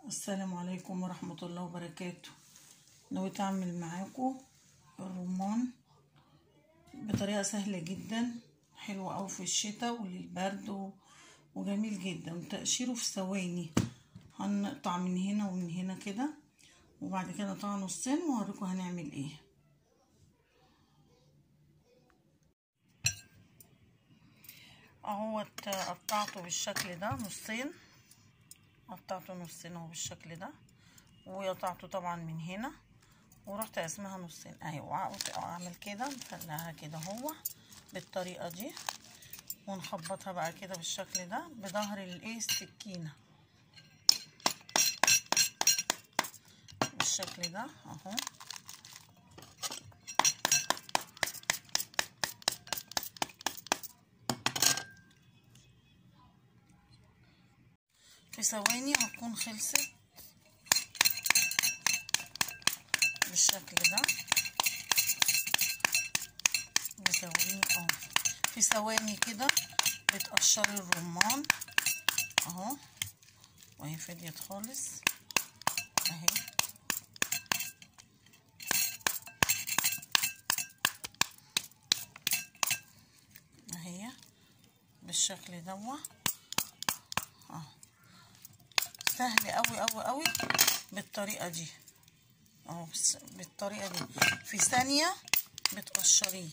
السلام عليكم ورحمة الله وبركاته نويت أعمل معاكم الرمان بطريقة سهلة جدا حلوة أوي في الشتاء وللبرد و- وجميل جدا وتقشيره في ثواني هنقطع من هنا ومن هنا كده وبعد كده نقطع نصين وهوريكم هنعمل ايه اهوت قطعته بالشكل ده نصين قطعته نصين اهو بالشكل ده وقطعته طبعا من هنا ورحت قسمها نصين ايوه اعمل كده نفلها كده هو بالطريقه دي ونخبطها بقى كده بالشكل ده بظهر الايه السكينه بالشكل ده اهو في ثواني هتكون خلصت بالشكل ده بثواني اه في ثواني كده بتقشري الرمان اهو وهي فديت خالص اهي اهي بالشكل دوا اه سهل قوي قوي قوي بالطريقه دي اهو بالطريقه دي في ثانيه بتقشريه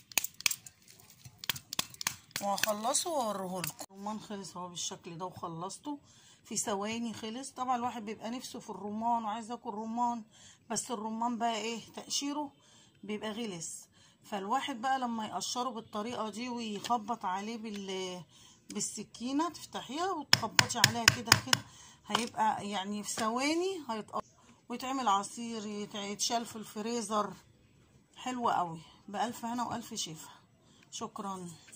وهخلصه واوريه لكم الرمان خلص اهو بالشكل ده وخلصته في ثواني خلص طبعا الواحد بيبقى نفسه في الرمان وعايز ياكل رمان بس الرمان بقى ايه تقشيره بيبقى غلس فالواحد بقى لما يقشره بالطريقه دي ويخبط عليه بال بالسكينه تفتحيها وتخبطي عليها كده كده هيبقى يعني في ثواني هيتقشر ويتعمل عصير يتشال في الفريزر حلو قوي بألف هنا وألف شفا شكرا